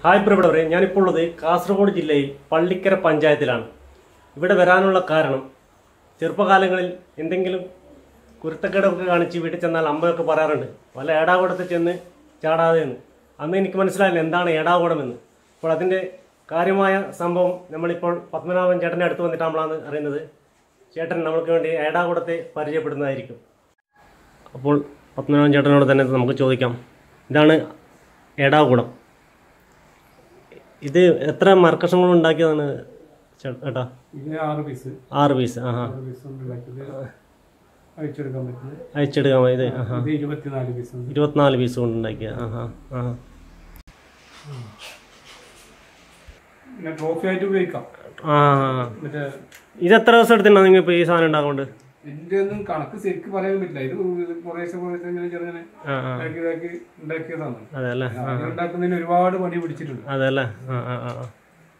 Hi പ്രിയപ്പെട്ടവരെ ഞാനിപ്പോൾ ഉള്ളത് കാസർഗോഡ് ജില്ലയിൽ പള്ളിക്കര പഞ്ചായത്തിലാണ് ഇവിടെ വരാനുള്ള കാരണം ചെറുപ്പകാലങ്ങളിൽ എന്തെങ്കിലും കുരുത്തക്കേടൊക്കെ കാണിച്ച് വീട്ടിൽ ചെന്നാൽ അമ്മയൊക്കെ പറയാറുണ്ട് വല്ല ഏടാകൂടത്തിൽ ചെന്ന് ചാടാതെ എന്ന് അന്ന് എനിക്ക് മനസ്സിലായില്ല എന്താണ് ഏടാകൂടമെന്ന് അപ്പോൾ അതിൻ്റെ കാര്യമായ സംഭവം നമ്മളിപ്പോൾ പത്മനാഭൻ ചേട്ടൻ്റെ അടുത്ത് വന്നിട്ടാകുമ്പോഴാണ് അറിയുന്നത് ചേട്ടൻ നമ്മൾക്ക് വേണ്ടി ഏടാകൂടത്തെ പരിചയപ്പെടുന്നതായിരിക്കും അപ്പോൾ പത്മനാഭൻ ചേട്ടനോട് തന്നെ നമുക്ക് ചോദിക്കാം ഇതാണ് ഏടാകൂടം ഇത് എത്ര മർക്കഷങ്ങൾ ഉണ്ടാക്കിയതാണ് ചേട്ടാ ഇത് ആറ് പീസ് ആറ് പീസ് ആഹാ ആറ് പീസ് കൊണ്ട് ഉണ്ടാക്കിയത് അയച്ചെടുക്കാൻ പറ്റുന്നത് അയച്ചെടുക്കാൻ ഇത് ആഹാ ഇത് ഇരുപത്തിനാല് പീസ് ഉണ്ട് ഇരുപത്തിനാല് പീസ് കൊണ്ട് ഉണ്ടാക്കിയ ആഹാ ആഹാ പിന്നെ ട്രോഫി ആയിട്ട് ഉപയോഗിക്കാം ആ മറ്റേ ഇത് എത്ര ദിവസം എടുത്തിട്ടുണ്ടോ നിങ്ങൾ ഇപ്പോൾ ഈ സാധനം ഉണ്ടാക്കൊണ്ട് ഇതിന്റെ ഒന്നും കണക്ക് ശരിക്കും പറയാൻ പറ്റില്ല ഇത് കുറേശ്ശെ കുറേശ്ശെ ഇങ്ങനെ ചെറുങ്ങനെ ആ ആ ഉണ്ടാക്കി ഇതാക്കി ഉണ്ടാക്കിയതാണ് അതെ അല്ലേ ആദ്യം ഉണ്ടാക്കുന്നതിന് ഒരുപാട് പണി പിടിച്ചിട്ടുണ്ട് അതെ അല്ലേ ആ ആ ആ ആ.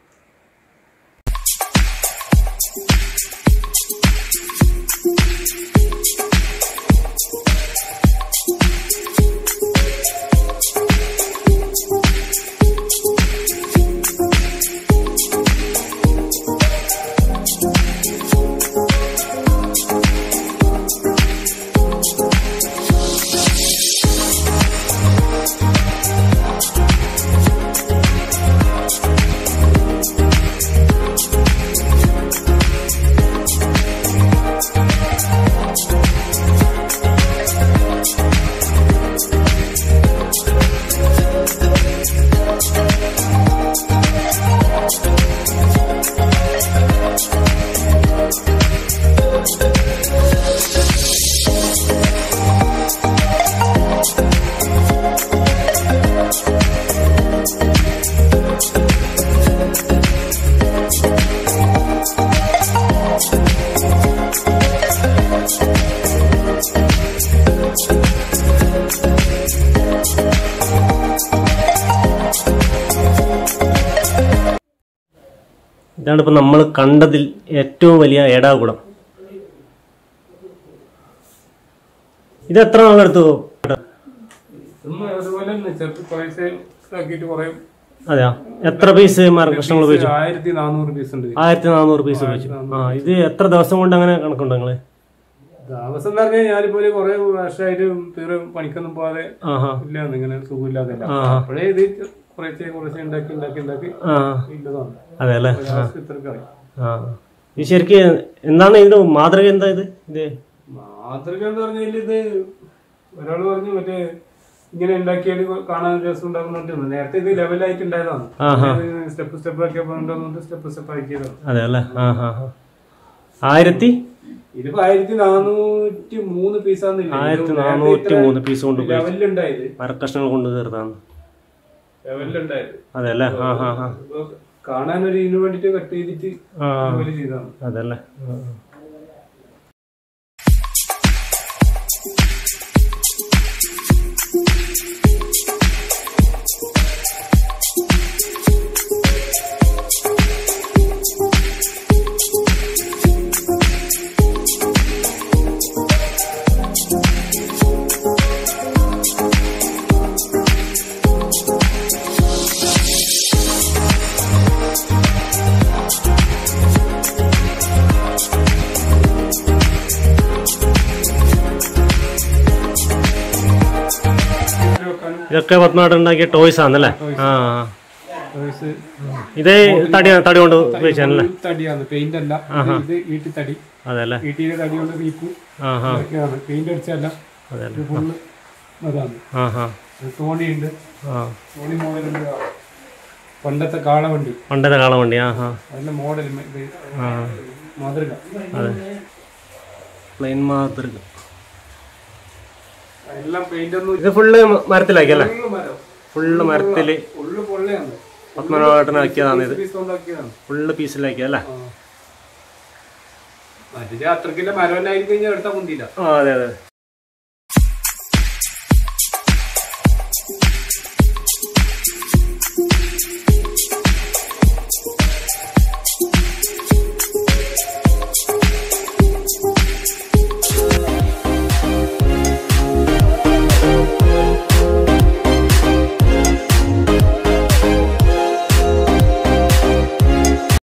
ഇതാണ് ഇപ്പം നമ്മൾ കണ്ടതിൽ ഏറ്റവും വലിയ ഏടാകുളം ഇത് എത്ര നാളെടുത്തു ഇതൊന്നും അതുപോലെ തന്നെ ചെറുത്ത് കുറേശ്ശെ ഇതാക്കിയിട്ട് കുറെ അതെയാ എത്ര പീസ് മരകഷ്ണങ്ങൾ ഉപയോഗിച്ചു ആയിരത്തി നാനൂറ് പീസ് ഉണ്ട് ആയിരത്തി നാനൂറ് പീസ് ഉപയോഗിച്ചു ആ ഇത് എത്ര ദിവസം കൊണ്ട് അങ്ങനെ കണക്കുണ്ടോ നിങ്ങള് ദിവസം എന്ന് പറഞ്ഞാൽ ഞാനിപ്പോ ഒരു കുറെ വർഷമായിട്ട് തീരെ പണിക്കൊന്നും പോകാതെ ആഹാ ഇല്ല ഇങ്ങനെ സുഖമില്ലാതെ ആ. അപ്പോഴേ ഇത് കുറേശ്ശെ കുറേശ്ശെ ഉണ്ടാക്കി ഉണ്ടാക്കി ഉണ്ടാക്കി ആ ഇല്ലതാണ് അതെ അല്ലേ ലാസ്റ്റ് ഇത്രയ്ക്ക് ആയി ആ ഇത് ശരിക്ക് എന്താണ് ഇതിന്റെ മാതൃക എന്താ ഇത് ഇത് മാതൃക എന്ന് പറഞ്ഞാൽ ഇത് ഒരാൾ പറഞ്ഞു മറ്റേ ഇങ്ങനെ ഉണ്ടാക്കിയാൽ കാണാൻ രസം ഉണ്ടാകുന്നുണ്ട് നേരത്തെ ഇത് ലെവലായിട്ട് ഉണ്ടായതാണ് ആഹാ. സ്റ്റെപ്പ് സ്റ്റെപ്പ് ആക്കിയപ്പോൾ കൊണ്ടുവന്നിട്ട് സ്റ്റെപ്പ് സ്റ്റെപ്പ് ആക്കിയതാണ് അതെ അല്ലേ ആ ഹാ ഹാ ആയിരത്തി ഇതിപ്പോ ആയിരത്തി നാനൂറ്റി മൂന്ന് പീസാന്നില്ല ആയിരത്തി നാനൂറ്റി മൂന്ന് പീസ് കൊണ്ട് ഉപയോഗിച്ചു ലെവലിലുണ്ടായത് മരക്കഷ്ണങ്ങൾ കൊണ്ട് തീർത്താണ് ലെവലിലുണ്ടായത് അതെ അല്ലേ ആ ഹാ ഹാ ഇപ്പൊ കാണാൻ ഒരു ഇതിനു വേണ്ടിട്ട് കട്ട് ചെയ്തിട്ട് ആ ലെവല് ചെയ്തതാണ് അതെ അല്ലേ ആ, ആ. വെക്കാനും ഇതൊക്കെ പത്മനാട് ഉണ്ടാക്കിയ ടോയ്സ് ആണല്ലേ ആ ആ. വയസ്സ് ഇതേ തടി തടി കൊണ്ട് ഉപയോഗിച്ചാണല്ലേ full തടിയാണ് പെയിന്റ് അല്ല ഇത് വീട്ടിൽ തടി അതെ അല്ലേ വീട്ടിലെ തടി കൊണ്ട് വീപ്പ് ആ ഹാ ഇതൊക്കെയാണ് പെയിന്റ് അടിച്ചല്ല അതെ അല്ലേ ഇത് ഫുള്ള് അതാണ് ആ ഹാ തോണി ഉണ്ട് ആ തോണി മോഡലുണ്ട് പണ്ടത്തെ കാളവണ്ടി പണ്ടത്തെ കാളം വണ്ടി ആ ഹാ അതിന്റെ മോഡൽ ഇത് ആ മാതൃക അതെ പ്ലെയിൻ മാതൃക എല്ലാം പെയിന്റ് ഒന്നും ഇത് ഫുള്ള് മരത്തിലാക്കി അല്ലേ ഫുള്ള് മരം ഫുള്ള് മരത്തില് ഫുള്ള് പൊള്ളയാണ് പത്മനാഭട്ടനാക്കിയതാണ് ഇത് പീസ് കൊണ്ടാക്കിയതാണ് ഫുള്ള് പീസിലാക്കി അല്ലേ മറ്റേ അത്രക്കില്ല മരം ആയി കഴിഞ്ഞാൽ എടുത്താൽ മുന്തിയില്ല ആ അതെ അതെ